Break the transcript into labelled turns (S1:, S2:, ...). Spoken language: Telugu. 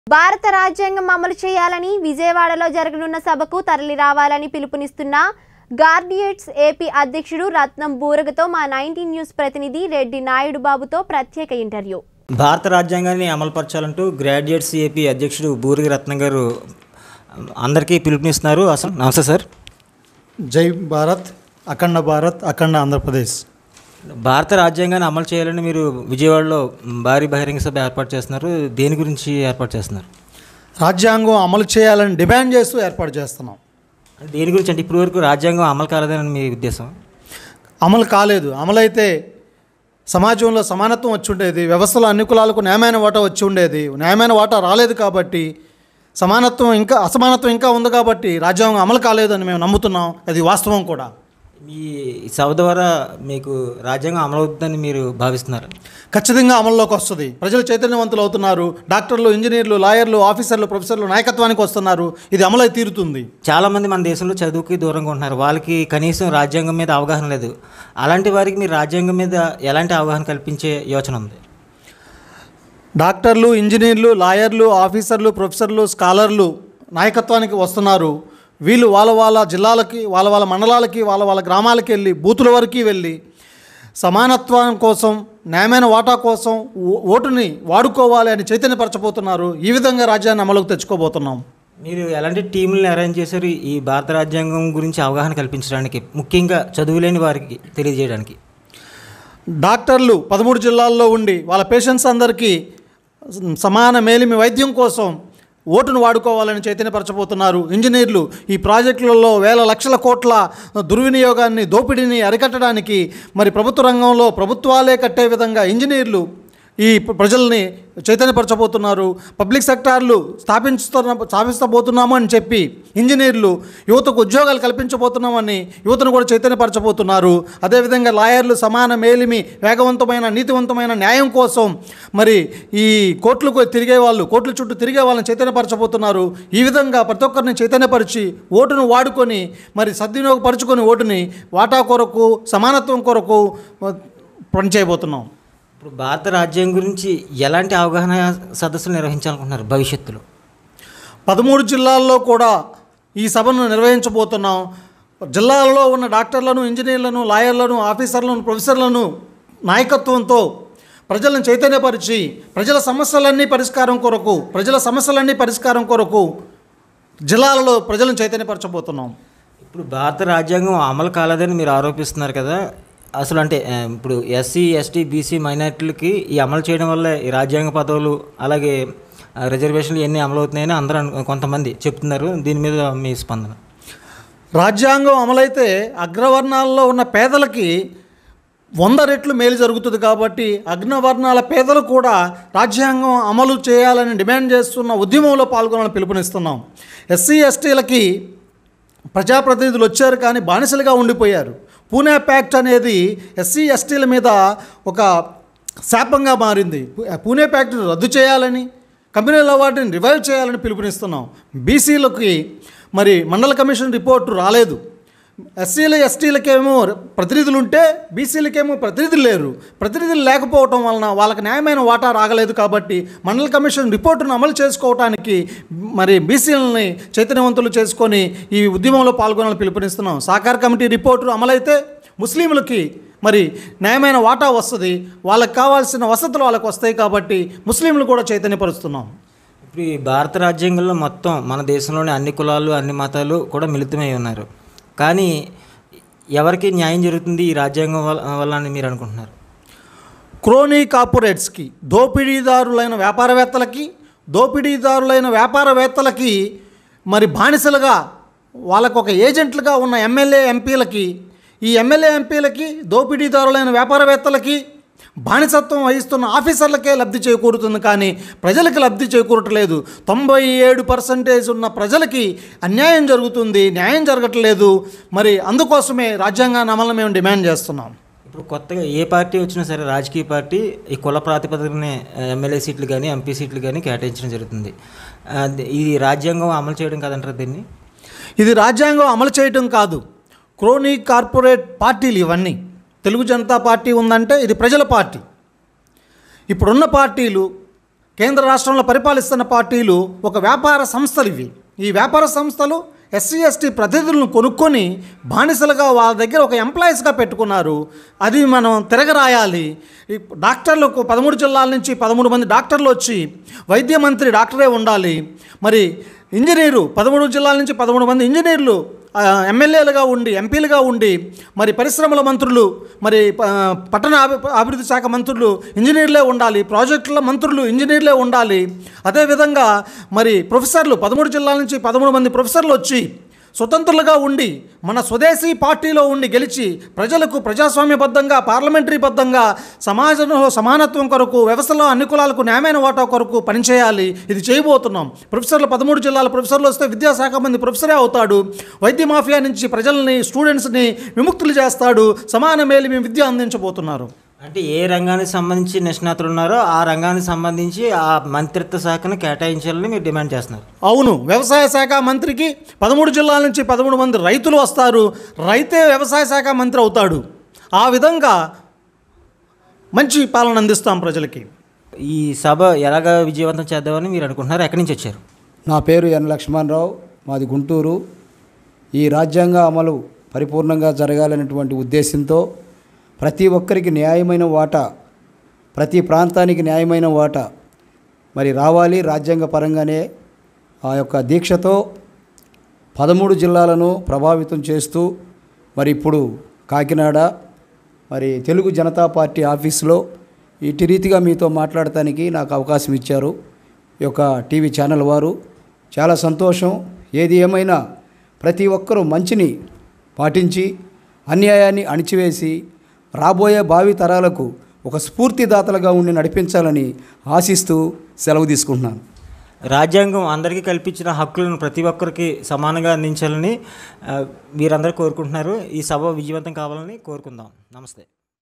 S1: భారత రాజ్యాంగం అమలు చేయాలని విజయవాడలో జరగనున్న సభకు తరలి రావాలని పిలుపునిస్తున్న గార్డియేట్స్ ఏపీ అధ్యక్షుడు రత్నం బూరగతో మా నైన్టీన్ న్యూస్ ప్రతినిధి రెడ్డి నాయుడు బాబుతో ప్రత్యేక ఇంటర్వ్యూ
S2: భారత రాజ్యాంగాన్ని అమలుపరచాలంటూ గ్రాడ్యుయేట్స్ ఏపీ అధ్యక్షుడు బూరిగి రత్నం గారు అందరికీ పిలుపునిస్తున్నారు అసలు నమస్తే సార్
S3: జై భారత్ అఖండ భారత్ అఖండ ఆంధ్రప్రదేశ్
S2: భారత రాజ్యాంగాన్ని అమలు చేయాలని మీరు విజయవాడలో భారీ బహిరంగ సభ ఏర్పాటు చేస్తున్నారు దేని గురించి ఏర్పాటు చేస్తున్నారు
S3: రాజ్యాంగం అమలు చేయాలని డిమాండ్ చేస్తూ ఏర్పాటు చేస్తున్నాం
S2: దేని గురించి అంటే ఇప్పటివరకు రాజ్యాంగం అమలు కాలేదని మీ ఉద్దేశం
S3: అమలు కాలేదు అమలైతే సమాజంలో సమానత్వం వచ్చి ఉండేది వ్యవస్థలో అన్ని కులాలకు న్యాయమైన వాటా వచ్చి ఉండేది న్యాయమైన వాటా రాలేదు కాబట్టి సమానత్వం ఇంకా అసమానత్వం ఇంకా ఉంది కాబట్టి రాజ్యాంగం అమలు కాలేదని మేము నమ్ముతున్నాం అది వాస్తవం కూడా
S2: ఈ సభ ద్వారా మీకు రాజ్యాంగం అమలవుతుందని మీరు భావిస్తున్నారు
S3: ఖచ్చితంగా అమల్లోకి వస్తుంది ప్రజలు చైతన్యవంతులు అవుతున్నారు డాక్టర్లు ఇంజనీర్లు లాయర్లు ఆఫీసర్లు ప్రొఫెసర్లు నాయకత్వానికి వస్తున్నారు ఇది అమలై తీరుతుంది
S2: చాలామంది మన దేశంలో చదువుకి దూరంగా ఉంటున్నారు వాళ్ళకి కనీసం రాజ్యాంగం మీద అవగాహన లేదు అలాంటి వారికి మీరు రాజ్యాంగం మీద ఎలాంటి అవగాహన కల్పించే యోచన ఉంది
S3: డాక్టర్లు ఇంజనీర్లు లాయర్లు ఆఫీసర్లు ప్రొఫెసర్లు స్కాలర్లు నాయకత్వానికి వస్తున్నారు వీళ్ళు వాళ్ళ వాళ్ళ జిల్లాలకి వాళ్ళ వాళ్ళ మండలాలకి వాళ్ళ వాళ్ళ గ్రామాలకి వెళ్ళి బూతుల వరకు వెళ్ళి సమానత్వం కోసం న్యాయమైన వాటా కోసం ఓ- ఓటుని వాడుకోవాలి అని చైతన్యపరచబోతున్నారు ఈ విధంగా రాజ్యాన్ని అమలుకు తెచ్చుకోబోతున్నాం
S2: మీరు ఎలాంటి టీంలను అరేంజ్ చేశారు ఈ భారత రాజ్యాంగం గురించి అవగాహన కల్పించడానికి ముఖ్యంగా చదువులేని వారికి తెలియజేయడానికి
S3: డాక్టర్లు పదమూడు జిల్లాల్లో ఉండి వాళ్ళ పేషెంట్స్ అందరికీ సమాన మేలిమి వైద్యం కోసం ఓటును వాడుకోవాలని చైతన్యపరచబోతున్నారు ఇంజనీర్లు ఈ ప్రాజెక్టులలో వేల లక్షల కోట్ల దుర్వినియోగాన్ని దోపిడీని అరికట్టడానికి మరి ప్రభుత్వ రంగంలో ప్రభుత్వాలే కట్టే విధంగా ఇంజనీర్లు ఈ ప్ర- ప్రజల్ని చైతన్యపరచబోతున్నారు పబ్లిక్ సెక్టార్లు స్థాపించుతున్న స్థాపిస్తబోతున్నాము అని చెప్పి ఇంజనీర్లు యువతకు ఉద్యోగాలు కల్పించబోతున్నామని యువతను కూడా చైతన్యపరచబోతున్నారు అదేవిధంగా లాయర్లు సమాన మేలిమి వేగవంతమైన నీతివంతమైన న్యాయం కోసం మరి ఈ కోర్టులకు తిరిగే వాళ్ళు కోర్టుల చుట్టూ తిరిగే వాళ్ళని చైతన్యపరచబోతున్నారు ఈ విధంగా ప్రతి ఒక్కరిని చైతన్యపరిచి ఓటును వాడుకొని మరి సద్వినియోగపరుచుకొని ఓటుని వాటా కొరకు సమానత్వం కొరకు మ, పనిచేయబోతున్నాం
S2: ఇప్పుడు భారత రాజ్యాంగం గురించి ఎలాంటి అవగాహన సదస్సులు నిర్వహించాలనుకుంటున్నారు భవిష్యత్తులో
S3: పదమూడు జిల్లాల్లో కూడా ఈ సభను నిర్వహించబోతున్నాం జిల్లాల్లో ఉన్న డాక్టర్లను ఇంజనీర్లను లాయర్లను ఆఫీసర్లను ప్రొఫెసర్లను నాయకత్వంతో ప్రజలను చైతన్యపరిచి ప్రజల సమస్యలన్నీ పరిష్కారం కొరకు ప్రజల సమస్యలన్నీ పరిష్కారం కొరకు జిల్లాలలో ప్రజలను చైతన్యపరచబోతున్నాం
S2: ఇప్పుడు భారత రాజ్యాంగం అమలు కాలేదని మీరు ఆరోపిస్తున్నారు కదా అసలు అంటే ఆ, ఇప్పుడు ఎస్సీ ఎస్టీ బీసీ మైనార్టీలకి ఈ అమలు చేయడం వల్ల ఈ రాజ్యాంగ పదవులు అలాగే ఆ, రిజర్వేషన్లు ఇవన్నీ అమలవుతున్నాయని అందరూ అను- కొంతమంది చెప్తున్నారు దీని మీద మీ స్పందన
S3: రాజ్యాంగం అమలైతే అగ్రవర్ణాల్లో ఉన్న పేదలకి వంద రెట్లు మేలు జరుగుతుంది కాబట్టి అగ్రవర్ణాల పేదలు కూడా రాజ్యాంగం అమలు చేయాలని డిమాండ్ చేస్తున్న ఉద్యమంలో పాల్గొనాలని పిలుపునిస్తున్నాం ఎస్సీ ఎస్టీలకి ప్రజాప్రతినిధులు వచ్చారు కానీ బానిసలుగా ఉండిపోయారు పూణే ప్యాక్ట్ అనేది ఎస్సీ ఎస్టీల మీద ఒక శాపంగా మారింది పూణే ప్యాక్ట్ను రద్దు చేయాలని కమ్యూనల్ అవార్డుని రివైవ్ చేయాలని పిలుపునిస్తున్నాం బీసీలకి మరి మండల కమిషన్ రిపోర్టు రాలేదు ఎస్సీలు ఎస్టీలకేమో ప్రతినిధులు ఉంటే బీసీలకేమో ప్రతినిధులు లేరు ప్రతినిధులు లేకపోవటం వలన వాళ్ళకి న్యాయమైన వాటా రాగలేదు కాబట్టి మండల కమిషన్ రిపోర్టును అమలు చేసుకోవటానికి మరి బీసీలని చైతన్యవంతులు చేసుకొని ఈ ఉద్యమంలో పాల్గొనాలని పిలుపునిస్తున్నాం సాకార్ కమిటీ రిపోర్టు అమలైతే ముస్లింలకి మరి న్యాయమైన వాటా వస్తుంది వాళ్ళకి కావాల్సిన వసతులు వాళ్ళకి వస్తాయి కాబట్టి ముస్లింలు కూడా చైతన్యపరుస్తున్నాం
S2: ఇప్పుడు ఈ భారత రాజ్యాంగంలో మొత్తం మన దేశంలోని అన్ని కులాలు అన్ని మతాలు కూడా మిళితమై ఉన్నారు కానీ ఎవరికి న్యాయం జరుగుతుంది ఈ రాజ్యాంగం వల్ల వల్ల అని మీరు అనుకుంటున్నారు
S3: క్రోనీ కార్పొరేట్స్కి దోపిడీదారులైన వ్యాపారవేత్తలకి దోపిడీదారులైన వ్యాపారవేత్తలకి మరి బానిసలుగా వాళ్ళకు ఒక ఏజెంట్లుగా ఉన్న ఎమ్మెల్యే ఎంపీలకి ఈ ఎమ్మెల్యే ఎంపీలకి దోపిడీదారులైన వ్యాపారవేత్తలకి బానిసత్వం వహిస్తున్న ఆఫీసర్లకే లబ్ధి చేకూరుతుంది కానీ ప్రజలకి లబ్ధి చేకూరట్లేదు తొంభై ఏడు పర్సెంటేజ్ ఉన్న ప్రజలకి అన్యాయం జరుగుతుంది న్యాయం జరగట్లేదు మరి అందుకోసమే రాజ్యాంగాన్ని అమలు మేము డిమాండ్ చేస్తున్నాం
S2: ఇప్పుడు కొత్తగా ఏ పార్టీ వచ్చినా సరే రాజకీయ పార్టీ ఈ కుల ప్రాతిపదికనే ఎమ్మెల్యే సీట్లు కానీ ఎంపీ సీట్లు కానీ కేటాయించడం జరుగుతుంది ఆ, ఇది రాజ్యాంగం అమలు చేయడం కాదంటారు దీన్ని
S3: ఇది రాజ్యాంగం అమలు చేయటం కాదు క్రోనీ కార్పొరేట్ పార్టీలు ఇవన్నీ తెలుగు జనతా పార్టీ ఉందంటే ఇది ప్రజల పార్టీ ఇప్పుడున్న పార్టీలు కేంద్ర రాష్ట్రంలో పరిపాలిస్తున్న పార్టీలు ఒక వ్యాపార సంస్థలు ఇవి ఈ వ్యాపార సంస్థలు ఎస్సీ ఎస్టీ ప్రతినిధులను కొనుక్కొని బానిసలుగా వాళ్ళ దగ్గర ఒక ఎంప్లాయీస్గా పెట్టుకున్నారు అది మనం తిరగరాయాలి ఈ డాక్టర్లు ఒక పదమూడు జిల్లాల నుంచి పదమూడు మంది డాక్టర్లు వచ్చి వైద్య మంత్రి డాక్టరే ఉండాలి మరి ఇంజనీరు పదమూడు జిల్లాల నుంచి పదమూడు మంది ఇంజనీర్లు ఆ, ఎమ్మెల్యేలుగా ఉండి ఎంపీలుగా ఉండి మరి పరిశ్రమల మంత్రులు మరి ప- పట్టణ అభి అభివృద్ధి శాఖ మంత్రులు ఇంజనీర్లే ఉండాలి ప్రాజెక్టుల మంత్రులు ఇంజనీర్లే ఉండాలి అదేవిధంగా మరి ప్రొఫెసర్లు పదమూడు జిల్లాల నుంచి పదమూడు మంది ప్రొఫెసర్లు వచ్చి స్వతంత్రులుగా ఉండి మన స్వదేశీ పార్టీలో ఉండి గెలిచి ప్రజలకు ప్రజాస్వామ్యబద్ధంగా పార్లమెంటరీబద్ధంగా సమాజంలో సమానత్వం కొరకు వ్యవస్థలో అన్ని కులాలకు న్యాయమైన వాటా కొరకు పనిచేయాలి ఇది చేయబోతున్నాం ప్రొఫెసర్లు పదమూడు జిల్లాల ప్రొఫెసర్లు వస్తే విద్యాశాఖ మంది ప్రొఫెసరే అవుతాడు వైద్య మాఫియా నుంచి ప్రజల్ని స్టూడెంట్స్ని విముక్తులు చేస్తాడు సమాన మేలు మేము విద్య అందించబోతున్నారు
S2: అంటే ఏ రంగానికి సంబంధించి నిష్ణాతులు ఉన్నారో ఆ రంగానికి సంబంధించి ఆ మంత్రిత్వ శాఖను కేటాయించాలని మీరు డిమాండ్ చేస్తున్నారు
S3: అవును వ్యవసాయ శాఖ మంత్రికి పదమూడు జిల్లాల నుంచి పదమూడు మంది రైతులు వస్తారు రైతే వ్యవసాయ శాఖ మంత్రి అవుతాడు ఆ విధంగా మంచి పాలన అందిస్తాం ప్రజలకి
S2: ఈ సభ ఎలాగ విజయవంతం చేద్దామని మీరు అనుకుంటున్నారు ఎక్కడి నుంచి వచ్చారు
S4: నా పేరు ఎన్ లక్ష్మణరావు మాది గుంటూరు ఈ రాజ్యాంగ అమలు పరిపూర్ణంగా జరగాలనేటువంటి ఉద్దేశంతో ప్రతి ఒక్కరికి న్యాయమైన వాటా ప్రతి ప్రాంతానికి న్యాయమైన వాటా మరి రావాలి రాజ్యాంగ పరంగానే ఆ యొక్క దీక్షతో పదమూడు జిల్లాలను ప్రభావితం చేస్తూ మరి ఇప్పుడు కాకినాడ మరి తెలుగు జనతా పార్టీ ఆఫీసులో ఇటు రీతిగా మీతో మాట్లాడటానికి నాకు అవకాశం ఇచ్చారు ఈ యొక్క టీవీ ఛానల్ వారు చాలా సంతోషం ఏది ఏమైనా ప్రతి ఒక్కరూ మంచిని పాటించి అన్యాయాన్ని అణిచివేసి రాబోయే భావి తరాలకు ఒక స్ఫూర్తిదాతలుగా ఉండి నడిపించాలని ఆశిస్తూ సెలవు తీసుకుంటున్నాను
S2: రాజ్యాంగం అందరికీ కల్పించిన హక్కులను ప్రతి ఒక్కరికి సమానంగా అందించాలని ఆ, మీరందరూ కోరుకుంటున్నారు ఈ సభ విజయవంతం కావాలని కోరుకుందాం నమస్తే